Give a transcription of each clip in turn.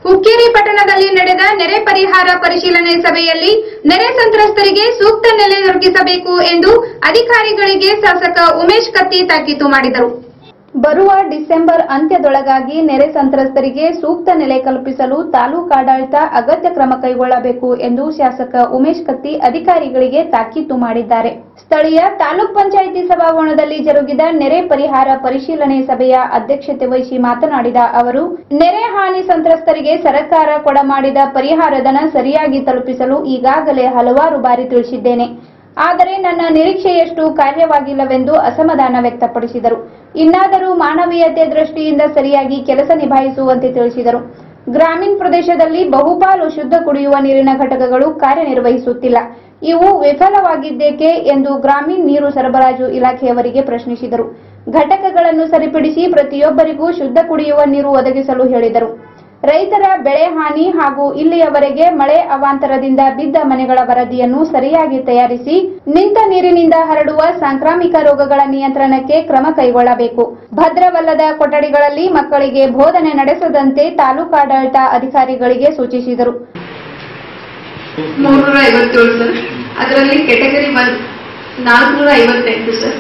ಹುಕ್ಕೇರಿ ಪಟ್ಟಣದಲ್ಲಿ ನಡೆದ ನೆರೆ ಪರಿಹಾರ ಪರಿಶೀಲನೆ ಸಭೆಯಲ್ಲಿ ನೆರೆ ಸಂತ್ರಸ್ತರಿಗೆ ಸೂಕ್ತ ನೆಲೆ ದೊರಕಿಸಬೇಕು ಎಂದು ಅಧಿಕಾರಿಗಳಿಗೆ ಶಾಸಕ ಉಮೇಶ್ ಕತ್ತಿ ತಾಕೀತು ಮಾಡಿದರು ಬರುವ ಡಿಸೆಂಬರ್ ಅಂತ್ಯದೊಳಗಾಗಿ ನೆರೆ ಸಂತ್ರಸ್ತರಿಗೆ ಸೂಕ್ತ ನೆಲೆ ಕಲ್ಪಿಸಲು ತಾಲೂಕಾಡಳಿತ ಅಗತ್ಯ ಕ್ರಮ ಕೈಗೊಳ್ಳಬೇಕು ಎಂದು ಶಾಸಕ ಉಮೇಶ್ ಕತ್ತಿ ಅಧಿಕಾರಿಗಳಿಗೆ ತಾಕೀತು ಮಾಡಿದ್ದಾರೆ ಸ್ಥಳೀಯ ತಾಲೂಕ್ ಪಂಚಾಯಿತಿ ಸಭಾಭವನದಲ್ಲಿ ಜರುಗಿದ ನೆರೆ ಪರಿಹಾರ ಪರಿಶೀಲನೆ ಸಭೆಯ ಅಧ್ಯಕ್ಷತೆ ವಹಿಸಿ ಮಾತನಾಡಿದ ಅವರು ನೆರೆ ಹಾನಿ ಸಂತ್ರಸ್ತರಿಗೆ ಸರ್ಕಾರ ಕೊಡಮಾಡಿದ ಪರಿಹಾರ ಧನ ಸರಿಯಾಗಿ ತಲುಪಿಸಲು ಈಗಾಗಲೇ ಹಲವಾರು ಬಾರಿ ತಿಳಿಸಿದ್ದೇನೆ ಆದರೆ ನನ್ನ ನಿರೀಕ್ಷೆಯಷ್ಟು ಕಾರ್ಯವಾಗಿಲ್ಲವೆಂದು ಅಸಮಾಧಾನ ವ್ಯಕ್ತಪಡಿಸಿದರು ಇನ್ನಾದರೂ ಮಾನವೀಯತೆ ದೃಷ್ಟಿಯಿಂದ ಸರಿಯಾಗಿ ಕೆಲಸ ನಿಭಾಯಿಸುವಂತೆ ತಿಳಿಸಿದರು ಗ್ರಾಮೀಣ ಪ್ರದೇಶದಲ್ಲಿ ಬಹುಪಾಲು ಶುದ್ಧ ಕುಡಿಯುವ ನೀರಿನ ಘಟಕಗಳು ಕಾರ್ಯನಿರ್ವಹಿಸುತ್ತಿಲ್ಲ ಇವು ವಿಫಲವಾಗಿದ್ದೇಕೆ ಎಂದು ಗ್ರಾಮೀಣ ನೀರು ಸರಬರಾಜು ಇಲಾಖೆಯವರಿಗೆ ಪ್ರಶ್ನಿಸಿದರು ಘಟಕಗಳನ್ನು ಸರಿಪಡಿಸಿ ಪ್ರತಿಯೊಬ್ಬರಿಗೂ ಶುದ್ಧ ಕುಡಿಯುವ ನೀರು ಒದಗಿಸಲು ಹೇಳಿದರು ರೈತರ ಬೆಳೆ ಹಾನಿ ಹಾಗೂ ಇಲ್ಲಿಯವರೆಗೆ ಮಳೆ ಅವಾಂತರದಿಂದ ಬಿದ್ದ ಮನೆಗಳ ವರದಿಯನ್ನು ಸರಿಯಾಗಿ ತಯಾರಿಸಿ ನಿಂತ ನೀರಿನಿಂದ ಹರಡುವ ಸಾಂಕ್ರಾಮಿಕ ರೋಗಗಳ ನಿಯಂತ್ರಣಕ್ಕೆ ಕ್ರಮ ಕೈಗೊಳ್ಳಬೇಕು ಭದ್ರವಲ್ಲದ ಕೊಠಡಿಗಳಲ್ಲಿ ಮಕ್ಕಳಿಗೆ ಬೋಧನೆ ನಡೆಸದಂತೆ ತಾಲೂಕಾಡಳಿತ ಅಧಿಕಾರಿಗಳಿಗೆ ಸೂಚಿಸಿದರು ಮೂರ್ನೂರ ಐವತ್ತೇಳು ಸರ್ ಅದರಲ್ಲಿ ಕೆಟಗರಿ ಒನ್ ನಾಲ್ಕುನೂರ ಐವತ್ತೆಂಟು ಸರ್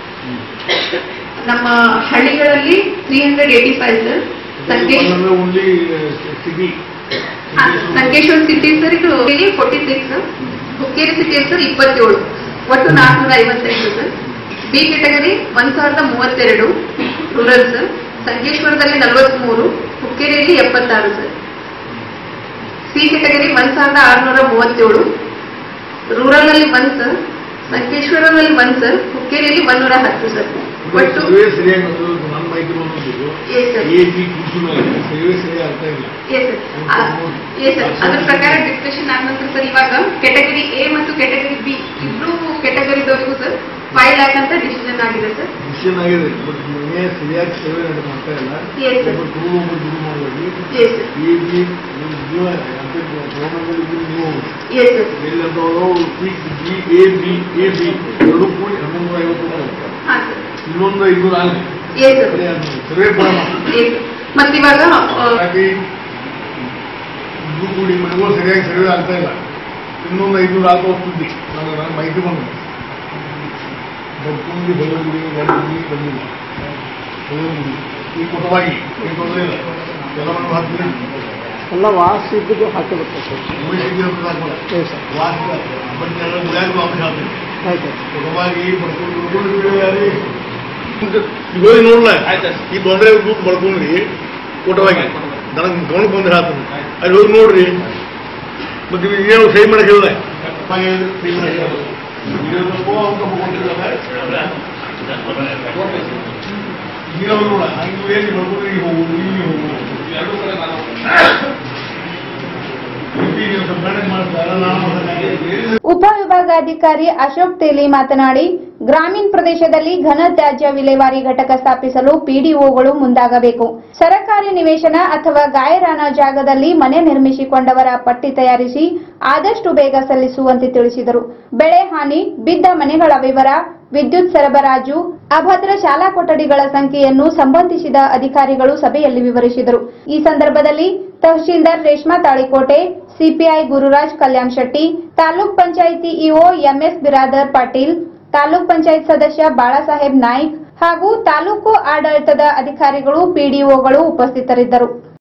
ನಮ್ಮ ಹಳ್ಳಿಗಳಲ್ಲಿ three hundred eighty five sir Sankesh only city ಹಾ, ಸಂಕೇಶ್ವರ ಸಿಟಿ ಸರ್ ಇದು forty six Hukkeri city sir ಇಪ್ಪತ್ತೇಳು ಒಟ್ಟು ನಾಲ್ಕುನೂರ ಐವತ್ತೆಂಟು ಸರ್ ಬಿ ಕೆಟಗರಿ ಒಂದ್ ಸಾವಿರದ ಮೂವತ್ತೆರಡು ರೂರಲ್ ಸರ್ ಸಂಕೇಶ್ವರದಲ್ಲಿ ನಲವತ್ಮೂರು ಹುಕ್ಕೇರಿಯಲ್ಲಿ ಎಪ್ಪತ್ತಾರು ಸರ್ ಸಿ ಕೆಟಗರಿ ಒಂದ್ ಸಾವಿರದ ಆರುನೂರ ಮೂವತ್ತೇಳು ರೂರಲ್ ಅಲ್ಲಿ ಒಂದ್ ಸರ್ ಸಂಕೇಶ್ವರದಲ್ಲಿ ಒಂದ್ ಸರ್ ಹುಕ್ಕೇರಿಯಲ್ಲಿ ಒಂದೂರ ಹತ್ತು ಸರ್ ಒಟ್ಟು ಸರ್ವೆ ಸರಿಯಾಗಿ ನನ್ನ ಮಾಹಿತಿ ಬಂದಿದ್ದು ಎಸ್ ಸರ್ ಎ ಬಿ ಕೃಷಿ ಮೇಲೆ ಸರ್ವೆ ಸರಿಯಾಗಿ ಆಗ್ತಾ ಇಲ್ಲ ಎಸ್ ಸರ್ ಎಸ್ ಸರ್ ಅದ್ರ ಪ್ರಕಾರ ಡಿಸ್ಕಷನ್ ಆದ ನಂತರ ಸರ್ ಇವಾಗ ಕೆಟಗರಿ ಎ ಮತ್ತು ಕೆಟಗರಿ ಬಿ ಇಬ್ರು ಕೆಟಗರಿದವರಿಗೂ ಸರ್ ಫೈವ್ ಲ್ಯಾಕ್ ಅಂತ ಡಿಸಿಷನ್ ಆಗಿದೆ ಸರ್ ಮಿಷನ್ ಆಗಿದೆ ಬಟ್ ಮನೆ ಸರಿಯಾಗಿ ಸರ್ವೆ ನಡೆ ಮಾಡ್ತಾ ಇಲ್ಲ Yes, sir. ಒಬ್ಬರು ತುಳು ಒಬ್ಬರು ದುರು ಮಾಡಬೇಕು ಎಸ್ ಸರ್ ಎ ಬಿ ನೀವು ಗೌರ್ಮೆಂಟ್ ನೀವು ಎಸ್ ಸರ್ ಎಲ್ಲದವರು B A B A B ಎರಡು ಕೂಡಿ ಹನ್ನೊಂದು ಐವತ್ತು ರೂಪಾಯಿ ಹಾಂ ಸರ್ ಇನ್ನೊಂದು ಐನೂರು ಆಗಲಿ ಎಸ್ ಸರ್ ಸರ್ವೆ ಬರೋಣ ಎಸ್ ಮತ್ತಿವಾಗ ಆ, ಹಾಗಾಗಿ ಇಬ್ಬರು ಕೂಡಿ ಮನೆಗಳು ಸರಿಯಾಗಿ ಸರ್ವೆ ಆಗ್ತಾ ಇಲ್ಲ ಇನ್ನೊಂದು ಐನೂರು ಆಗುವ ಸುದ್ದಿ ನಾನು ನನ್ನ ಮಾಹಿತಿ ಬಂದು ಬರ್ಕೊಂಡು ಬೆಳಗುಡಿ ಬೆಳಗುಡಿ ಬಂದಿಲ್ಲ ಬೆಳಗುಡಿ ಈ ಕೊಟ್ಟವಾಗಿ ಏನು ತೊಂದರೆ ಇಲ್ಲ ಎಲ್ಲ ಮನೆ ಹಾಕ್ತೀನಿ ಎಲ್ಲ ವಾಸ ಇದ್ದಿದ್ದು ಹಾಕಬೇಕು ಸರ್ ಉಮೇಶಿಗೆ ಹಾಕೋಲ್ಲ ಸರಿ ಸರ್ ವಾಸ ಬಟ್ ಎಲ್ಲ ಗುಲಾಬಿ ವಾಪಸ್ ಹಾಕ್ತೀನಿ ಆಯ್ತು ಕೊಟ್ಟವಾಗಿ ಬರ್ಕೊಂಡು ಬರ್ಕೊಂಡು ಯಾರಿ ಇವಾಗ ನೋಡ್ಲ ಈ ತೊಂದರೆ ಗ್ರೂಪ್ ಬರ್ಕೊಂಡ್ರಿ ಕೊಟ್ಟವಾಗಿ ನನಗೆ ಗಮನ ಬಂದ್ರೆ ಹಾಕ್ತೀನಿ ಅಲ್ಲಿ ಹೋಗಿ ನೋಡ್ರಿ ಮತ್ತೆ ನೀವು ಏನು ಸಹಿ ಮಾಡಕ್ಕಿಲ್ಲ ಸಹಿ ಮಾಡಕ್ಕಿಲ್ಲ ನೀರವ್ ನೋಡ ಹಂಗೆ ಏನು ಬರ್ಕೊಂಡ್ರೆ ಈಗ ಹೋಗುದು ಇಲ್ಲಿ ಹೋಗುದು ಎರಡು ಕಡೆ ನಾನು ಮೇನೇಜ್ ಮಾಡ್ತಾರೆ ನಾನು ಮಾಡ್ತಾರೆ ಉಪವಿಭಾಗಾಧಿಕಾರಿ ಅಶೋಕ್ ತೇಲಿ ಮಾತನಾಡಿ ಗ್ರಾಮೀಣ ಪ್ರದೇಶದಲ್ಲಿ ಘನ ತ್ಯಾಜ್ಯ ವಿಲೇವಾರಿ ಘಟಕ ಸ್ಥಾಪಿಸಲು ಪಿಡಿಒಗಳು ಮುಂದಾಗಬೇಕು ಸರಕಾರಿ ನಿವೇಶನ ಅಥವಾ ಗಾಯರಾನ ಜಾಗದಲ್ಲಿ ಮನೆ ನಿರ್ಮಿಸಿಕೊಂಡವರ ಪಟ್ಟಿ ತಯಾರಿಸಿ ಆದಷ್ಟು ಬೇಗ ಸಲ್ಲಿಸುವಂತೆ ತಿಳಿಸಿದರು ಬೆಳೆ ಹಾನಿ ಬಿದ್ದ ಮನೆಗಳ ವಿವರ ವಿದ್ಯುತ್ ಸರಬರಾಜು ಅಭದ್ರ ಶಾಲಾ ಕೊಠಡಿಗಳ ಸಂಖ್ಯೆಯನ್ನು ಸಂಬಂಧಿಸಿದ ಅಧಿಕಾರಿಗಳು ಸಭೆಯಲ್ಲಿ ವಿವರಿಸಿದರು ಈ ಸಂದರ್ಭದಲ್ಲಿ tahsildar Reshma Talikote CPI Gururaj Kalyan Shetty taluk panchayat EO MS Biradar Patil taluk panchayat ಸದಸ್ಯ ಬಾಳಾಸಾಹೇಬ್ ನಾಯ್ಕ್ ಹಾಗೂ ತಾಲೂಕು ಆಡಳಿತದ ಅಧಿಕಾರಿಗಳು ಪಿಡಿಒಗಳು ಉಪಸ್ಥಿತರಿದ್ದರು